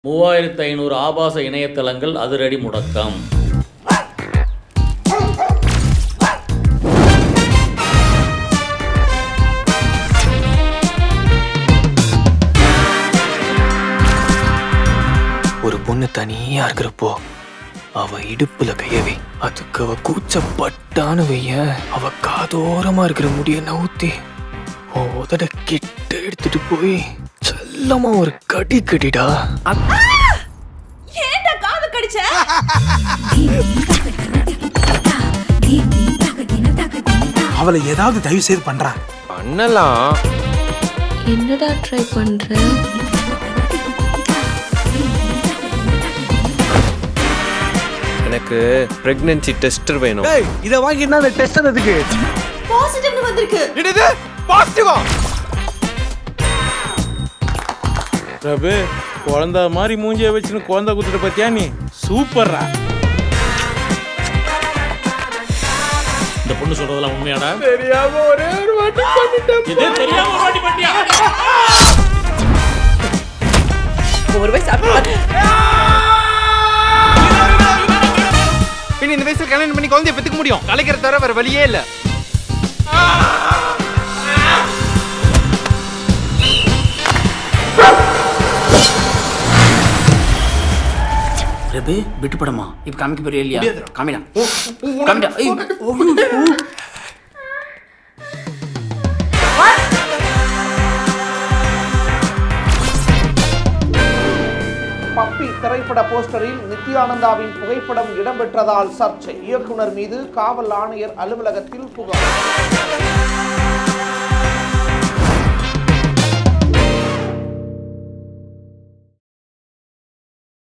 மூவாயிரத்து ஐநூறு ஆபாச இணையதளங்கள் அதிரடி முடக்கம் ஒரு பொண்ணு தனியா இருக்கிறப்போ அவ இடுப்புல கையவி அதுக்கு அவ கூச்சப்பட்டான்னு வைய அவ காதோரமா இருக்கிற முடிய நவுத்தி உன் உதட கிட்ட எடுத்துட்டு போய் செல்லமா ஒரு கடி கடிடா ஏன்டா காது கடிச்ச அவளை ஏதாவது தயவு செய்து பண்றா பண்ணலாம் என்னடா ட்ரை பண்ற எனக்கு பிரெக்னன்சி டெஸ்டர் வேணும் இத வாங்கினா அந்த டெஸ்ட் எதுக்கு பாசிட்டிவ்னு வந்திருக்கு என்னது பாசிட்டிவா பிரபு குழந்த மாதிரி மூஞ்சிய வச்சுன்னு குழந்தை குத்துட்டு பத்தியா நீ சூப்பர்ரா இந்த பொண்ணு சொல்றதெல்லாம் உண்மையாடா தெரியாம ஒரே ஒரு வாட்டி பண்ணிட்டேன் இதே தெரியாம ஒரு வாட்டி பண்ணியா ஒரு வயசு சாப்பிட்டு பின்ன இந்த வயசுல கல்யாணம் பண்ணி குழந்தைய பெத்துக்க முடியும் கலைக்கிற தவிர வேற வழியே இல்ல பிரபு விட்டு படமா இப்ப காமிக்க போறியா இல்லையா காமிடா காமிடா ஏய். பப்பி திரைப்பட போஸ்டரில் நித்யானந்தாவின் புகைப்படம் இடம்பெற்றதால் சர்ச்சை இயக்குனர் மீது காவல் ஆணையர் அலுவலகத்தில் புகார்